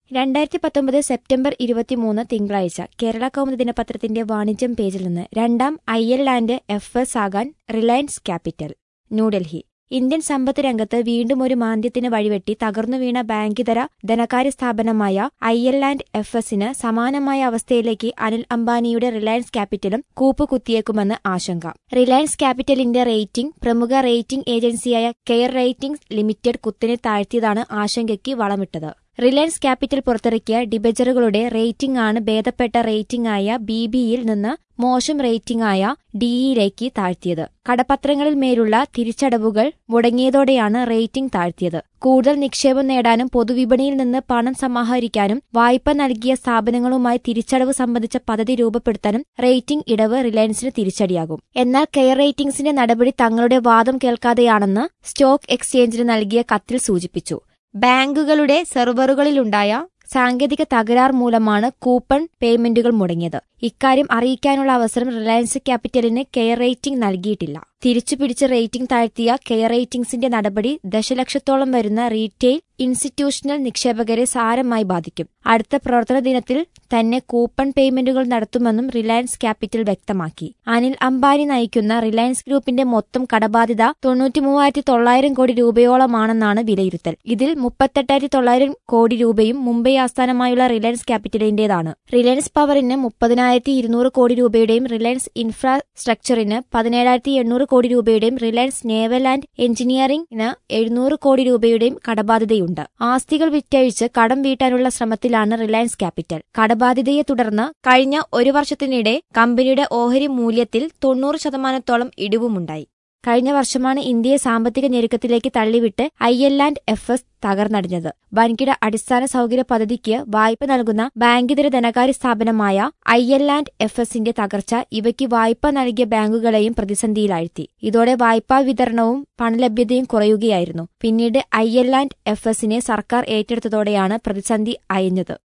രണ്ടായിരത്തി പത്തൊമ്പത് സെപ്റ്റംബർ ഇരുപത്തിമൂന്ന് തിങ്കളാഴ്ച കേരള കൗമുദി ദിനപത്രത്തിന്റെ വാണിജ്യം പേജിൽ നിന്ന് രണ്ടാം I L and F S ആകാൻ റിലയൻസ് ക്യാപിറ്റൽ ന്യൂഡൽഹി ഇന്ത്യൻ സമ്പദ് രംഗത്ത് വീണ്ടും ഒരു മാന്ദ്യത്തിന് വഴിവെട്ടി തകർന്നു വീണ ബാങ്കിതര ധനകാര്യ സ്ഥാപനമായ ഐ എൽ ലാൻഡ് എഫ് എസിന് സമാനമായ അവസ്ഥയിലേക്ക് അനിൽ അംബാനിയുടെ റിലയൻസ് ക്യാപിറ്റലും കൂപ്പുകുത്തിയേക്കുമെന്ന് ആശങ്ക റിലയൻസ് ക്യാപിറ്റലിന്റെ റേറ്റിംഗ് പ്രമുഖ റേറ്റിംഗ് ഏജൻസിയായ കെയർ റേറ്റിംഗ്സ് ലിമിറ്റഡ് കുത്തിനെ താഴ്ത്തിയതാണ് ആശങ്കയ്ക്ക് വളമിട്ടത് റിലയൻസ് ക്യാപിറ്റൽ പുറത്തിറക്കിയ ഡിബജറുകളുടെ റേറ്റിംഗ് ആണ് ഭേദപ്പെട്ട റേറ്റിംഗ് ആയ ബി ബിയിൽ നിന്ന് മോശം റേറ്റിംഗ് ആയ ഡിഇയിലേക്ക് താഴ്ത്തിയത് കടപ്പത്രങ്ങളിൽ മേലുള്ള തിരിച്ചടവുകൾ മുടങ്ങിയതോടെയാണ് റേറ്റിംഗ് താഴ്ത്തിയത് കൂടുതൽ നിക്ഷേപം നേടാനും പൊതുവിപണിയിൽ നിന്ന് പണം സമാഹരിക്കാനും വായ്പ നൽകിയ സ്ഥാപനങ്ങളുമായി തിരിച്ചടവ് സംബന്ധിച്ച പദ്ധതി രൂപപ്പെടുത്താനും റേറ്റിംഗ് ഇടവ് റിലയൻസിന് തിരിച്ചടിയാകും എന്നാൽ കെയർ റേറ്റിംഗ്സിന്റെ നടപടി തങ്ങളുടെ വാദം കേൾക്കാതെയാണെന്ന് സ്റ്റോക്ക് എക്സ്ചേഞ്ചിന് നൽകിയ കത്തിൽ സൂചിപ്പിച്ചു ബാങ്കുകളുടെ സെർവറുകളിലുണ്ടായ സാങ്കേതിക തകരാർ മൂലമാണ് കൂപ്പൺ പേയ്മെന്റുകൾ മുടങ്ങിയത് ഇക്കാര്യം അറിയിക്കാനുള്ള അവസരം റിലയൻസ് ക്യാപിറ്റലിന് കെയർ റേറ്റിംഗ് നൽകിയിട്ടില്ല തിരിച്ചുപിടിച്ച് റേറ്റിംഗ് താഴ്ത്തിയ കെയർ റേറ്റിംഗ്സിന്റെ നടപടി ദശലക്ഷത്തോളം വരുന്ന റീറ്റെയിൽ ഇൻസ്റ്റിറ്റ്യൂഷണൽ നിക്ഷേപകരെ സാരമായി ബാധിക്കും അടുത്ത പ്രവർത്തന ദിനത്തിൽ തന്നെ കൂപ്പൺ പേയ്മെന്റുകൾ നടത്തുമെന്നും റിലയൻസ് ക്യാപിറ്റൽ വ്യക്തമാക്കി അനിൽ അംബാനി നയിക്കുന്ന റിലയൻസ് ഗ്രൂപ്പിന്റെ മൊത്തം കടബാധ്യത തൊണ്ണൂറ്റി മൂവായിരത്തി തൊള്ളായിരം കോടി രൂപയോളമാണെന്നാണ് വിലയിരുത്തൽ ഇതിൽ മുപ്പത്തെട്ടായിരത്തി തൊള്ളായിരം കോടി രൂപയും മുംബൈ ആസ്ഥാനമായുള്ള റിലയൻസ് ക്യാപിറ്റലിന്റേതാണ് റിലയൻസ് പവറിന് മുപ്പതിനായിരത്തി ഇരുന്നൂറ് കോടി രൂപയുടെയും റിലയൻസ് ഇൻഫ്രാസ്ട്രക്ചറിന് പതിനേഴായിരത്തി എണ്ണൂറ് കോടി രൂപയുടെയും റിലയൻസ് നേവൽ ആൻഡ് എഞ്ചിനീയറിംഗിന് എഴുന്നൂറ് കോടി രൂപയുടെയും കടബാധ്യതയുണ്ട് ആസ്തികൾ വിറ്റഴിച്ച് കടം വീട്ടാനുള്ള ശ്രമത്തിലാണ് റിലയൻസ് ക്യാപിറ്റൽ കടബാധ്യതയെ തുടർന്ന് കഴിഞ്ഞ ഒരു വർഷത്തിനിടെ കമ്പനിയുടെ ഓഹരി മൂല്യത്തിൽ തൊണ്ണൂറ് ശതമാനത്തോളം ഇടിവുമുണ്ടായി കഴിഞ്ഞ വർഷമാണ് ഇന്ത്യയെ സാമ്പത്തിക ഞെരുക്കത്തിലേക്ക് തള്ളിവിട്ട് I L and F S തകർന്നടിഞ്ഞത് വൻകിട അടിസ്ഥാന സൗകര്യ പദ്ധതിക്ക് വായ്പ നൽകുന്ന ബാങ്കിതര ധനകാര്യ സ്ഥാപനമായ ഐ എൽ ആൻഡ് എഫ് എസിന്റെ തകർച്ച ഇവയ്ക്ക് വായ്പ നൽകിയ ബാങ്കുകളെയും പ്രതിസന്ധിയിലാഴ്ത്തി ഇതോടെ വായ്പാ വിതരണവും പണലഭ്യതയും കുറയുകയായിരുന്നു പിന്നീട് ഐ എൽ ആൻഡ് എഫ് എസിനെ സർക്കാർ ഏറ്റെടുത്തതോടെയാണ് പ്രതിസന്ധി അയഞ്ഞത്